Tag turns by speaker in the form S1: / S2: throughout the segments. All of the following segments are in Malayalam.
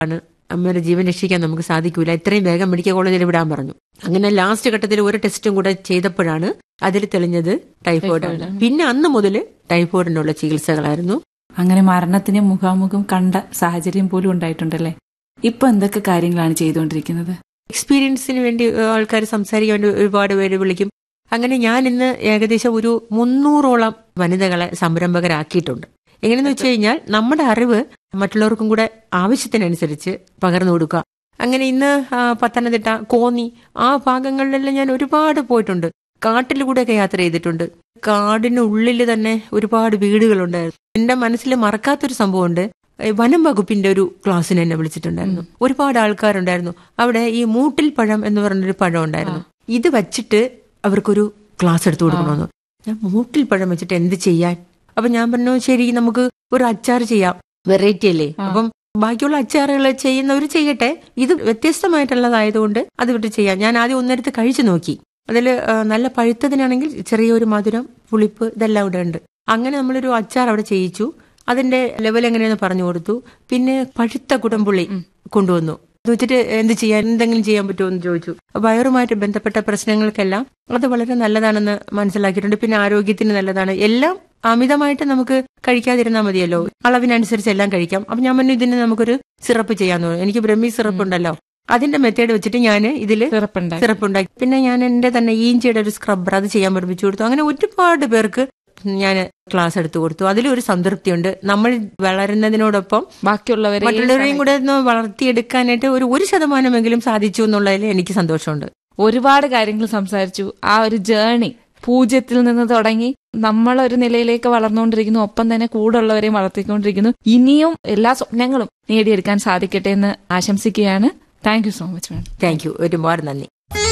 S1: ആണ് അമ്മയുടെ ജീവൻ രക്ഷിക്കാൻ നമുക്ക് സാധിക്കൂല ഇത്രയും വേഗം മെഡിക്കൽ കോളേജിൽ വിടാൻ പറഞ്ഞു അങ്ങനെ ലാസ്റ്റ് ഘട്ടത്തിൽ ഒരു ടെസ്റ്റും കൂടെ ചെയ്തപ്പോഴാണ് അതിൽ തെളിഞ്ഞത് ടൈഫോയിഡ് ആണ് പിന്നെ അന്ന് മുതൽ ടൈഫോയിഡിനുള്ള ചികിത്സകളായിരുന്നു
S2: അങ്ങനെ മരണത്തിന് മുഖാമുഖം കണ്ട സാഹചര്യം പോലും ഉണ്ടായിട്ടുണ്ടല്ലേ ഇപ്പൊ എന്തൊക്കെ കാര്യങ്ങളാണ് ചെയ്തുകൊണ്ടിരിക്കുന്നത്
S1: എക്സ്പീരിയൻസിന് വേണ്ടി ആൾക്കാർ സംസാരിക്കാൻ വേണ്ടി ഒരുപാട് പേര് വിളിക്കും അങ്ങനെ ഞാൻ ഇന്ന് ഏകദേശം ഒരു മുന്നൂറോളം വനിതകളെ സംരംഭകരാക്കിയിട്ടുണ്ട് എങ്ങനെയെന്ന് വെച്ച് കഴിഞ്ഞാൽ നമ്മുടെ അറിവ് മറ്റുള്ളവർക്കും കൂടെ ആവശ്യത്തിനനുസരിച്ച് പകർന്നു കൊടുക്കുക അങ്ങനെ ഇന്ന് ആ, പത്തനംതിട്ട കോന്നി ആ ഭാഗങ്ങളിലെല്ലാം ഞാൻ ഒരുപാട് പോയിട്ടുണ്ട് കാട്ടിലൂടെയൊക്കെ യാത്ര ചെയ്തിട്ടുണ്ട് കാടിനുള്ളിൽ തന്നെ ഒരുപാട് വീടുകളുണ്ടായിരുന്നു എന്റെ മനസ്സിൽ മറക്കാത്തൊരു സംഭവമുണ്ട് ഏ, വനം വകുപ്പിന്റെ ഒരു ക്ലാസ്സിന് എന്നെ വിളിച്ചിട്ടുണ്ടായിരുന്നു ഒരുപാട് ആൾക്കാരുണ്ടായിരുന്നു അവിടെ ഈ മൂട്ടിൽ പഴം എന്ന് പറഞ്ഞൊരു പഴം ഉണ്ടായിരുന്നു ഇത് വച്ചിട്ട് അവർക്കൊരു ക്ലാസ് എടുത്തു കൊടുക്കണമെന്ന് ഞാൻ മൂട്ടിൽ പഴം വെച്ചിട്ട് എന്ത് ചെയ്യാൻ അപ്പൊ ഞാൻ പറഞ്ഞു ശരി നമുക്ക് ഒരു അച്ചാർ ചെയ്യാം വെറൈറ്റി അല്ലേ അപ്പം ബാക്കിയുള്ള അച്ചാറുകൾ ചെയ്യുന്നവർ ചെയ്യട്ടെ ഇത് വ്യത്യസ്തമായിട്ടുള്ളതായതുകൊണ്ട് അത് വിട്ട് ചെയ്യാം ഞാൻ ആദ്യം ഒന്നെടുത്ത് കഴിച്ചു നോക്കി അതിൽ നല്ല പഴുത്തതിനാണെങ്കിൽ ചെറിയൊരു മധുരം പുളിപ്പ് ഇതെല്ലാം ഇവിടെ ഉണ്ട് അങ്ങനെ നമ്മളൊരു അച്ചാർ അവിടെ ചെയ്യിച്ചു അതിന്റെ ലെവൽ എങ്ങനെയാന്ന് പറഞ്ഞു കൊടുത്തു പിന്നെ പഴുത്ത കുടംപുള്ളി കൊണ്ടുവന്നു അത് വെച്ചിട്ട് എന്ത് ചെയ്യാൻ എന്തെങ്കിലും ചെയ്യാൻ പറ്റുമോ എന്ന് ചോദിച്ചു വയറുമായിട്ട് ബന്ധപ്പെട്ട പ്രശ്നങ്ങൾക്കെല്ലാം അത് വളരെ നല്ലതാണെന്ന് മനസ്സിലാക്കിയിട്ടുണ്ട് പിന്നെ ആരോഗ്യത്തിന് നല്ലതാണ് എല്ലാം അമിതമായിട്ട് നമുക്ക് കഴിക്കാതിരുന്നാൽ മതിയല്ലോ അളവിനനുസരിച്ച് എല്ലാം കഴിക്കാം അപ്പൊ ഞാൻ പറഞ്ഞു ഇതിന് നമുക്കൊരു സിറപ്പ് ചെയ്യാന്ന് പറഞ്ഞു എനിക്ക് ബ്രഹ്മി സിറപ്പ് ഉണ്ടല്ലോ അതിന്റെ മെത്തേഡ് വെച്ചിട്ട് ഞാൻ ഇതില്
S2: സിറപ്പുണ്ടായി
S1: സിറപ്പ് ഉണ്ടാക്കി പിന്നെ ഞാൻ എന്റെ തന്നെ ഈഞ്ചിയുടെ ഒരു സ്ക്രബ്ബർ അത് ചെയ്യാൻ പഠിപ്പിച്ചു കൊടുത്തു അങ്ങനെ ഒരുപാട് പേർക്ക് ഞാൻ ക്ലാസ് എടുത്തു കൊടുത്തു അതിലൊരു സംതൃപ്തിയുണ്ട് നമ്മൾ വളരുന്നതിനോടൊപ്പം
S2: ബാക്കിയുള്ളവരെ
S1: മറ്റുള്ളവരെയും കൂടെ ഒന്ന് വളർത്തിയെടുക്കാനായിട്ട് ഒരു ഒരു ശതമാനമെങ്കിലും സാധിച്ചു എന്നുള്ളതിൽ എനിക്ക് സന്തോഷമുണ്ട്
S2: ഒരുപാട് കാര്യങ്ങൾ സംസാരിച്ചു ആ ഒരു ജേണി പൂജ്യത്തിൽ നിന്ന് തുടങ്ങി നമ്മൾ ഒരു നിലയിലേക്ക് വളർന്നുകൊണ്ടിരിക്കുന്നു ഒപ്പം തന്നെ കൂടുള്ളവരെയും വളർത്തിക്കൊണ്ടിരിക്കുന്നു ഇനിയും എല്ലാ സ്വപ്നങ്ങളും നേടിയെടുക്കാൻ സാധിക്കട്ടെ എന്ന് ആശംസിക്കുകയാണ് thank you so much madam
S1: thank you ഒരുപാട് നന്ദി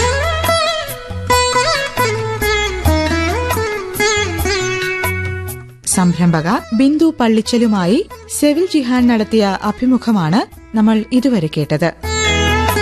S3: സംരംഭക ബിന്ദു പള്ളിച്ചലുമായി സെവിൽ ജിഹാൻ നടത്തിയ അഭിമുഖമാണ് നമ്മൾ ഇതുവരെ കേട്ടത്